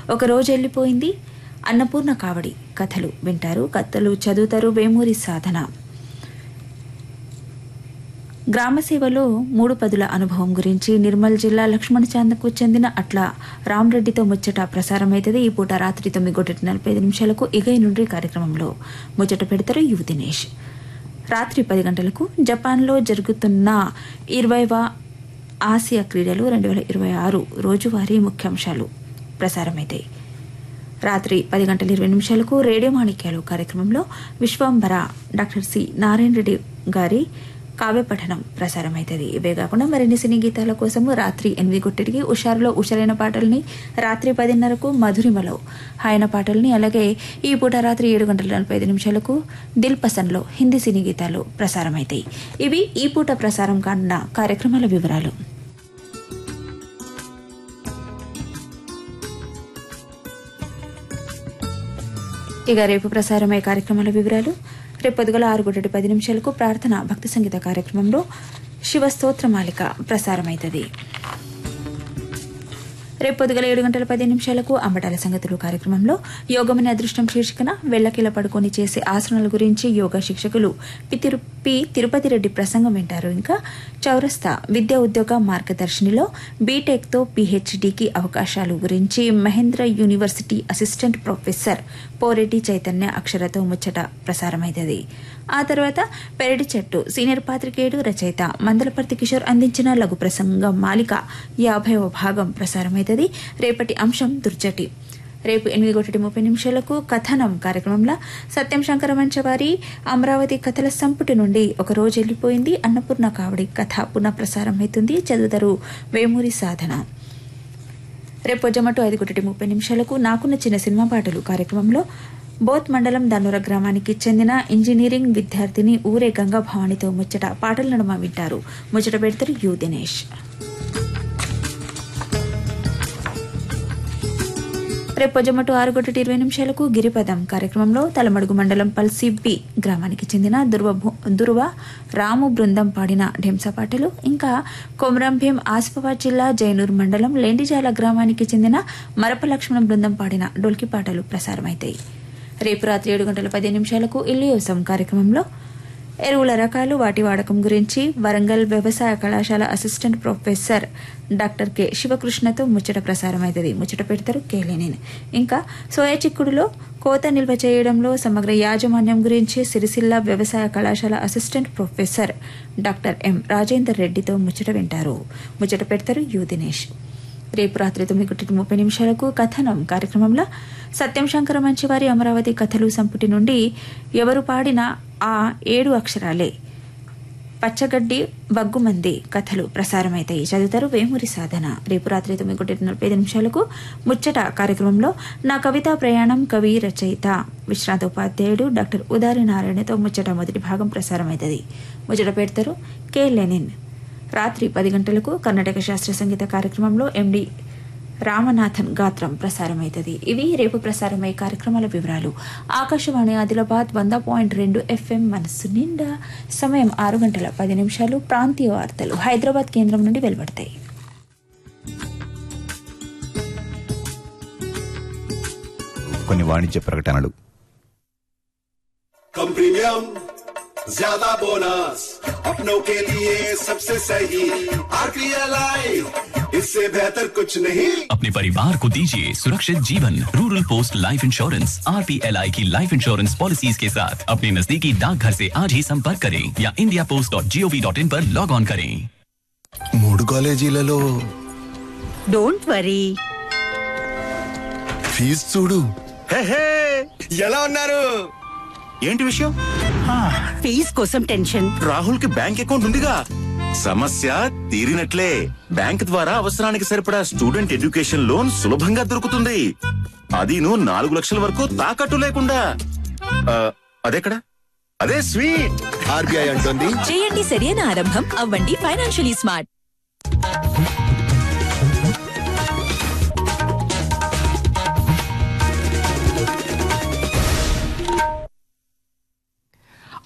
ఒక రోజు వెళ్ళిపోయింది అన్నపూర్ణ కావడి కథలు వింటారు కథలు చదువుతారు వేమూరి సాధన గ్రామ సేవలో మూడు పదుల అనుభవం గురించి నిర్మల్ జిల్లా లక్ష్మణ చాందకు చెందిన అట్ల రామరెడ్డితో ముచ్చట ప్రసారమైతుంది ఈ పూట రాత్రి తొమ్మిది గొట్టటి నలభై ఐదు నిమిషాలకు ఇగై నుండి కార్యక్రమంలో ముచ్చట పెడతారు యువ దినేష్ రాత్రి పది గంటలకు జపాన్లో జరుగుతున్న ఇరవైవ ఆసియా క్రీడలు రెండు వేల ఇరవై ఆరు రోజువారీ ముఖ్యాంశాలు ప్రసారమైతాయి రాత్రి పది గంటల ఇరవై నిమిషాలకు రేడియో మాణిక్యాలు కార్యక్రమంలో విశ్వాంబర డాక్టర్ సి నారాయణ రెడ్డి గారి కావ్య పఠనం ప్రసారమవుతుంది ఇవే కాకుండా మరిన్ని సినీ గీతాల కోసము రాత్రి ఎనిమిది గుట్టికి ఉషారులో ఉషారైన పాటల్ని రాత్రి పదిన్నరకు మధురిమలో హాయన పాటల్ని అలాగే ఈ పూట రాత్రి ఏడు గంటల నలభై ఐదు నిమిషాలకు దిల్ పసంద్లో హిందీ సినీ గీతాలు ప్రసారమవుతాయి ఇవి ఈ పూట ప్రసారం కానున్న కార్యక్రమాల వివరాలు ఇక రేపు ప్రసారమయ్యే కార్యక్రమాల వివరాలు రేపు పొద్దుగల ఆరు గంటల పది నిమిషాలకు ప్రార్థన భక్తి సంగీత కార్యక్రమంలో శివ స్తోత్రమాలిక ప్రసారమవుతుంది రేపు పొద్దుగల ఏడు గంటల పది నిమిషాలకు అంబటాల సంగతులు కార్యక్రమంలో యోగమనే అదృష్టం శీర్షికన వెల్లకిల పడుకొని చేసే ఆసనాల గురించి యోగా శిక్షకులు పి తిరు- పి తిరుపతి రెడ్డి ప్రసంగం వింటారు ఇంకా చౌరస్తా విద్యా ఉద్యోగ మార్గదర్శినిలో బీటెక్తో పీహెచ్డీకి అవకాశాలు గురించి Mahendra university assistant professor Poreddy Chaitanya అక్షరతో ముచ్చట ప్రసారమైనది ఆ తర్వాత పెరడి చెట్టు సీనియర్ పాత్రికేయుడు రచయిత మందలపర్తి కిషోర్ అందించిన లఘు ప్రసంగం మాలిక యాభైవ భాగం ప్రసారమైతది రేపటి అంశం దుర్జటి రేపు ఎనిమిది ఒకటి ముప్పై నిమిషాలకు కథనం కార్యక్రమంలో సత్యం శంకర మంచవారి అమరావతి కథల సంపుటి నుండి ఒక రోజు వెళ్ళిపోయింది అన్నపూర్ణ కావడి కథ పునః ప్రసారం అవుతుంది చదువుతారు వేమూరి సాధన రేపు జమటు ఐదు ఒకటి ముప్పై నిమిషాలకు నాకున్న చిన్న సినిమా పాటలు కార్యక్రమంలో బోత్ మండలం దన్నూర గ్రామానికి చెందిన ఇంజనీరింగ్ విద్యార్థిని ఊరే గంగా భవానితో ముచ్చట పాటల నడుమ వింటారు ముచ్చట పెడతారు యు దినేష్ రేపు పొజమటు ఆరు గంటల ఇరవై నిమిషాలకు గిరిపదం కార్యక్రమంలో తలమడుగు మండలం పల్సిబ్బి గ్రామానికి చెందిన దుర్వ భూ- దుర్వ రాము బృందం పాడిన ఢెంసా పాటలు ఇంకా కొమరంభీం ఆసిఫాబాద్ జిల్లా జైనూర్ మండలం లెండిజాల గ్రామానికి చెందిన మరప లక్ష్మణ బృందం పాడిన డొల్కి పాటలు ప్రసారమవుతాయి రేపు రాత్రి ఏడు గంటల పది నిమిషాలకు ఇల్లు యోసం కార్యక్రమంలో ఎరువుల రకాలు వాటి వాడకం గురించి వరంగల్ వ్యవసాయ కళాశాల అసిస్టెంట్ ప్రొఫెసర్ డాక్టర్ కె శివకృష్ణతో ముచ్చట ప్రసారమైనది ముచ్చట పెడతారు కేలేనేని ఇంకా సోయా చిక్కుడులో కోత నిల్వ చేయడంలో సమగ్ర యాజమాన్యం గురించి సిరిసిల్ల వ్యవసాయ కళాశాల assistant professor doctor M Rajender రెడ్డితో ముచ్చట వింటారు ముచ్చట పెడతారు యు దినేష్ రేపు రాత్రి తొమ్మిది గంటల ముప్పై నిమిషాలకు కథనం కార్యక్రమంలో సత్యం శంకర మంచివారి అమరావతి కథలు సంపుటి నుండి ఎవరు పాడిన ఆ ఏడు అక్షరాలే పచ్చగడ్డి బగ్గుమంది కథలు ప్రసారమైతాయి చదువుతారు వేమూరి సాధన రేపు రాత్రి తొమ్మిది గంటల నలభై ఐదు నిమిషాలకు ముచ్చట కార్యక్రమంలో నా కవితా ప్రయాణం కవి రచయిత విశ్రాంత ఉపాధ్యాయుడు డాక్టర్ ఉదారి నారాయణతో ముచ్చట మొదటి భాగం ప్రసారమవుతుంది ముచ్చట పెడతారు కె లెనిన్ రాత్రి పది గంటలకు కర్ణాటక శాస్త్రీయ సంగీత కార్యక్రమంలో ఎండి రామనాథన్ గాత్రం ప్రసారమైతది ఇవి రేపు ప్రసారమయ్యే కార్యక్రమాల వివరాలు ఆకాశవాణి ఆదిలాబాద్ వంద పాయింట్ రెండు ఎఫ్ఎం మనస్సు నిండా సమయం ఆరు గంటల పది నిమిషాలు ప్రాంతీయ వార్తలు హైదరాబాద్ కేంద్రం నుండి వెలువడతాయి కొన్ని వాణిజ్య ప్రకటనలు कम प्रीमियम ज्यादा बोनस अपनों के लिए सबसे सही आरपीएल इससे बेहतर कुछ नहीं अपने परिवार को दीजिए सुरक्षित जीवन rural post life insurance R की लाइफ इंश्योरेंस पॉलिसीज के साथ अपने नजदीकी डाकघर से आज ही संपर्क करें या India post dot G O V dot in पर लॉग ऑन करें మూడు కాలేజీలలో డోంట్ వరీ ఫీజు చూడు ఎలా ఉన్నారు ఏంటి విషయం ఫీజ్ కోసం టెన్షన్ రాహుల్ కి బ్యాంక్ అకౌంట్ ఉందిగా సమస్య తీరినట్లే బ్యాంక్ ద్వారా అవసరానికి సరిపడా స్టూడెంట్ ఎడ్యుకేషన్ లోన్ సులభంగా దొరుకుతుంది అదీను నాలుగు లక్షల వరకు తాకట్టు లేకుండా ఆ, అదెక్కడ అదే స్వీట్ ఆర్బీఐ అంటోంది చేయండి సరైన ఆరంభం అవ్వండి ఫైనాన్షియలీ స్మార్ట్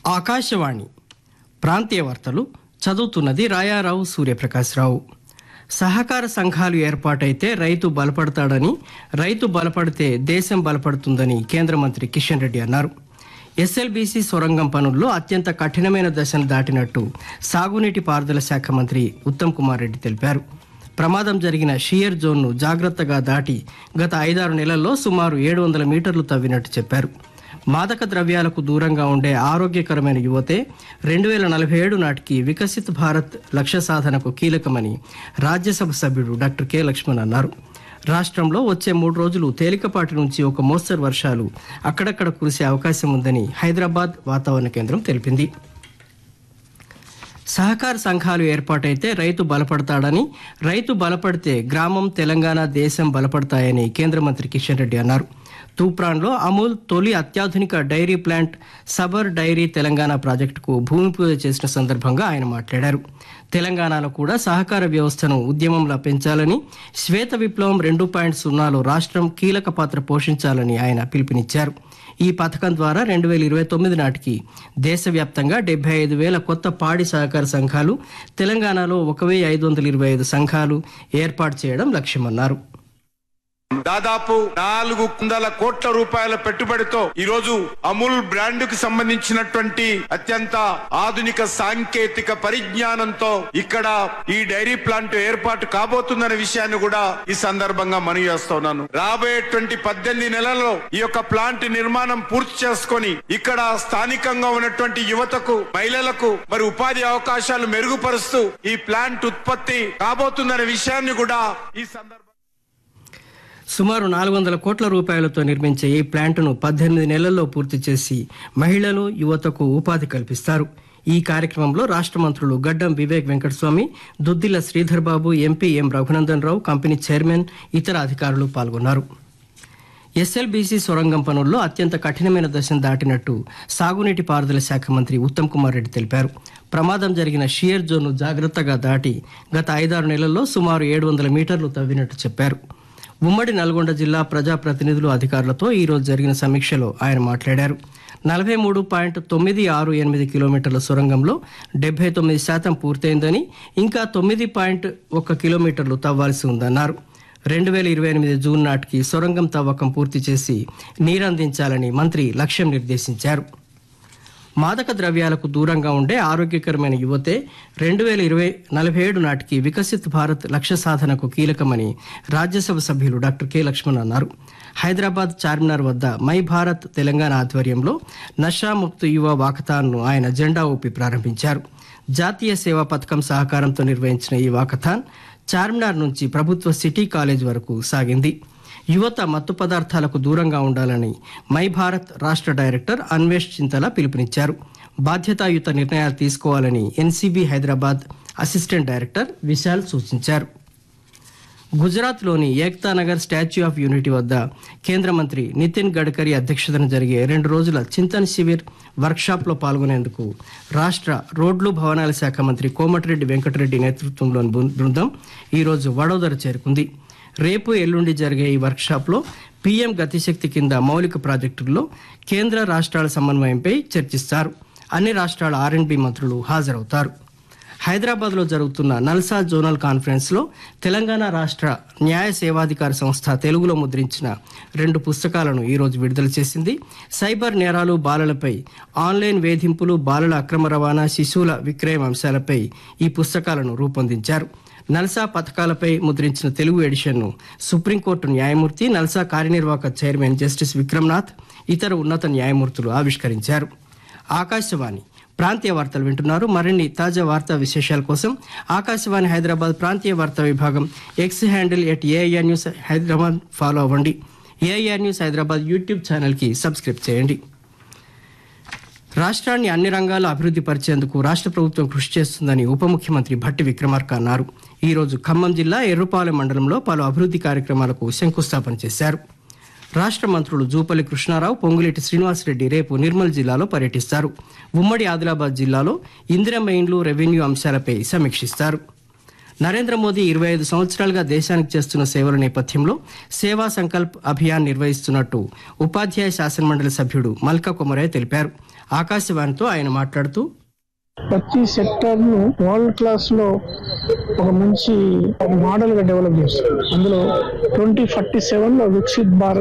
ఆకాశవాణి ప్రాంతీయ వార్తలు చదువుతున్నది రాయారావు సూర్యప్రకాశ్రావు సహకార సంఘాలు ఏర్పాటైతే రైతు బలపడతాడని రైతు బలపడితే దేశం బలపడుతుందని కేంద్ర మంత్రి కిషన్ రెడ్డి అన్నారు ఎస్ఎల్బీసీ సొరంగం పనుల్లో అత్యంత కఠినమైన దశను దాటినట్టు సాగునీటి పారుదల శాఖ మంత్రి ఉత్తమ్ కుమార్ రెడ్డి తెలిపారు ప్రమాదం జరిగిన షియర్ జోన్ను జాగ్రత్తగా దాటి గత ఐదారు నెలల్లో సుమారు ఏడు వందల మీటర్లు తవ్వినట్టు చెప్పారు మాదక ద్రవ్యాలకు దూరంగా ఉండే ఆరోగ్యకరమైన యువతే రెండు వేల నలభై ఏడు నాటికి వికసిత్ భారత్ లక్ష్య సాధనకు కీలకమని రాజ్యసభ సభ్యుడు డాక్టర్ కె లక్ష్మణ్ అన్నారు రాష్ట్రంలో వచ్చే మూడు రోజులు తేలికపాటి నుంచి ఒక మోస్తరు వర్షాలు అక్కడక్కడ కురిసే అవకాశం ఉందని హైదరాబాద్ వాతావరణ కేంద్రం తెలిపింది సహకార సంఘాలు ఏర్పాటైతే రైతు బలపడతాడని రైతు బలపడితే గ్రామం తెలంగాణ దేశం బలపడతాయని కేంద్ర మంత్రి కిషన్ రెడ్డి అన్నారు తూప్రాన్లో అమూల్ తొలి అత్యాధునిక dairy plant Sabar dairy Telangana ప్రాజెక్టుకు భూమి పూజ చేసిన సందర్భంగా ఆయన మాట్లాడారు తెలంగాణలో కూడా సహకార వ్యవస్థను ఉద్యమంలా పెంచాలని శ్వేత విప్లవం రెండు పాయింట్ సున్నాలో రాష్ట్రం కీలక పాత్ర పోషించాలని ఆయన పిలుపునిచ్చారు ఈ పథకం ద్వారా రెండు వేల ఇరవై తొమ్మిది నాటికి దేశవ్యాప్తంగా డెబ్బై ఐదు వేల కొత్త పాడి సహకార సంఘాలు తెలంగాణలో ఒక వెయ్యి ఐదు వందల ఇరవై ఐదు సంఘాలు ఏర్పాటు చేయడం లక్ష్యమన్నారు దాదాపు నాలుగు వందల కోట్ల రూపాయల పెట్టుబడితో ఈ రోజు అమూల్ బ్రాండ్ కు సంబంధించినటువంటి అత్యంత ఆధునిక సాంకేతిక పరిజ్ఞానంతో ఇక్కడ ఈ డైరీ ప్లాంట్ ఏర్పాటు కాబోతుందనే విషయాన్ని కూడా ఈ సందర్భంగా మనవి చేస్తున్నాను రాబోయేటువంటి పద్దెనిమిది నెలల్లో ఈ యొక్క ప్లాంట్ నిర్మాణం పూర్తి చేసుకొని ఇక్కడ స్థానికంగా ఉన్నటువంటి యువతకు మహిళలకు మరి ఉపాధి అవకాశాలు మెరుగుపరుస్తూ ఈ ప్లాంట్ ఉత్పత్తి కాబోతుందనే విషయాన్ని కూడా ఈ సందర్భంగా సుమారు నాలుగు వందల కోట్ల రూపాయలతో నిర్మించే ఈ ప్లాంటును పద్దెనిమిది నెలల్లో పూర్తి చేసి మహిళలు యువతకు ఉపాధి కల్పిస్తారు ఈ కార్యక్రమంలో రాష్ట్ర మంత్రులు Gaddam Vivek Venkataswamy Duddilla Sridhar Babu MP M Raghunandan Rao company chairman ఇతర అధికారులు పాల్గొన్నారు ఎస్ఎల్బీసీ సొరంగం పనుల్లో అత్యంత కఠినమైన దశను దాటినట్టు సాగునీటి పారుదల శాఖ మంత్రి ఉత్తమ్ కుమార్ రెడ్డి తెలిపారు ప్రమాదం జరిగిన షియర్ జోన్ను జాగ్రత్తగా దాటి గత ఐదారు నెలల్లో సుమారు ఏడు వందల మీటర్లు తవ్వినట్టు చెప్పారు ఉమ్మడి నల్గొండ జిల్లా ప్రజాప్రతినిధులు అధికారులతో ఈ రోజు జరిగిన సమీక్షలో ఆయన మాట్లాడారు నలభై మూడు పాయింట్ తొమ్మిది ఆరు ఎనిమిది కిలోమీటర్ల సొరంగంలో డెబ్బై తొమ్మిది శాతం పూర్తయిందని ఇంకా తొమ్మిది పాయింట్ ఒక్క కిలోమీటర్లు తవ్వాల్సి ఉందన్నారు రెండు వేల ఇరవై ఎనిమిది జూన్ నాటికి సొరంగం తవ్వకం పూర్తి చేసి నీరందించాలని మంత్రి లక్ష్యం నిర్దేశించారు మాదక ద్రవ్యాలకు దూరంగా ఉండే ఆరోగ్యకరమైన యువతే రెండు వేల ఇరవై నలభై ఏడు నాటికి వికసిత్ భారత్ లక్ష్య సాధనకు కీలకమని రాజ్యసభ సభ్యులు డాక్టర్ కె లక్ష్మణ్ అన్నారు హైదరాబాద్ చార్మినార్ వద్ద మై భారత్ తెలంగాణ ఆధ్వర్యంలో నషాముక్త యువ వాకథాన్ను ఆయన జెండా ఊపి ప్రారంభించారు జాతీయ సేవా పథకం సహకారంతో నిర్వహించిన ఈ వాకథాన్ చార్మినార్ నుంచి ప్రభుత్వ సిటీ కాలేజ్ వరకు సాగింది యువత మత్తు పదార్థాలకు దూరంగా ఉండాలని మై భారత్ రాష్ట్ర డైరెక్టర్ అన్వేష్ చింతల పిలుపునిచ్చారు బాధ్యతాయుత నిర్ణయాలు తీసుకోవాలని NCB Hyderabad assistant director Vishal సూచించారు గుజరాత్లోని Ekta Nagar Statue of Unity వద్ద కేంద్ర మంత్రి నితిన్ గడ్కరీ అధ్యక్షతన జరిగే రెండు రోజుల చింతన్ శివిర్ వర్క్షాప్లో పాల్గొనేందుకు రాష్ట్ర రోడ్లు భవనాల శాఖ మంత్రి కోమటిరెడ్డి వెంకటరెడ్డి నేతృత్వంలోని బృ- బృందం ఈరోజు వడోదర చేరుకుంది రేపు ఎల్లుండి జరిగే ఈ వర్క్షాప్లో పీఎం గతిశక్తి కింద మౌలిక ప్రాజెక్టుల్లో కేంద్ర రాష్ట్రాల సమన్వయంపై చర్చిస్తారు అన్ని రాష్ట్రాల ఆర్ఎండ్బి మంత్రులు హాజరవుతారు హైదరాబాద్లో జరుగుతున్న నల్సా జోనల్ కాన్ఫరెన్స్లో తెలంగాణ రాష్ట్ర న్యాయ సేవాధికార సంస్థ తెలుగులో ముద్రించిన రెండు పుస్తకాలను ఈరోజు విడుదల చేసింది సైబర్ నేరాలు బాలలపై ఆన్లైన్ వేధింపులు బాలల అక్రమ రవాణా శిశువుల విక్రయం అంశాలపై ఈ పుస్తకాలను రూపొందించారు నల్సా పథకాలపై ముద్రించిన తెలుగు ఎడిషన్ను సుప్రీంకోర్టు న్యాయమూర్తి నల్సా కార్యనిర్వాహక చైర్మన్ జస్టిస్ విక్రమ్నాథ్ ఇతర ఉన్నత న్యాయమూర్తులు ఆవిష్కరించారు ఆకాశవాణి ప్రాంతీయ వార్తలు వింటున్నారు మరిన్ని తాజా వార్తా విశేషాల కోసం ఆకాశవాణి హైదరాబాద్ ప్రాంతీయ వార్తా విభాగం X handle at AIR news Hyderabad follow అవ్వండి ఏఐఆర్ న్యూస్ హైదరాబాద్ యూట్యూబ్ ఛానల్కి సబ్స్క్రైబ్ చేయండి రాష్ట్రాన్ని అన్ని రంగాల్లో అభివృద్ధి పరిచేందుకు రాష్ట్ర ప్రభుత్వం కృషి చేస్తుందని ఉప ముఖ్యమంత్రి భట్టి విక్రమార్క అన్నారు ఈ రోజు ఖమ్మం జిల్లా ఎర్రుపాలెం మండలంలో పలు అభివృద్ధి కార్యక్రమాలకు శంకుస్థాపన చేశారు రాష్ట్ర మంత్రులు జూపల్లి కృష్ణారావు పొంగులేటి శ్రీనివాసరెడ్డి రేపు నిర్మల్ జిల్లాలో పర్యటిస్తారు ఉమ్మడి ఆదిలాబాద్ జిల్లాలో ఇందిరమ్మ ఇండ్లు రెవెన్యూ అంశాలపై సమీక్షిస్తారు నరేంద్ర మోదీ ఇరవై ఐదు సంవత్సరాలుగా దేశానికి చేస్తున్న సేవల నేపథ్యంలో సేవా సంకల్ప్ అభియాన్ నిర్వహిస్తున్నట్టు ఉపాధ్యాయ శాసనమండలి సభ్యుడు మల్కా కొమరయ్య తెలిపారు ఆకాశవాణితో ఆయన మాట్లాడుతూ ప్రతి సెక్టర్ ను వరల్డ్ క్లాస్ లో ఒక మంచి మోడల్ గా డెవలప్ చేస్తారు అందులో ట్వంటీ ఫార్టీ సెవెన్ లో వికసిత్ భారత్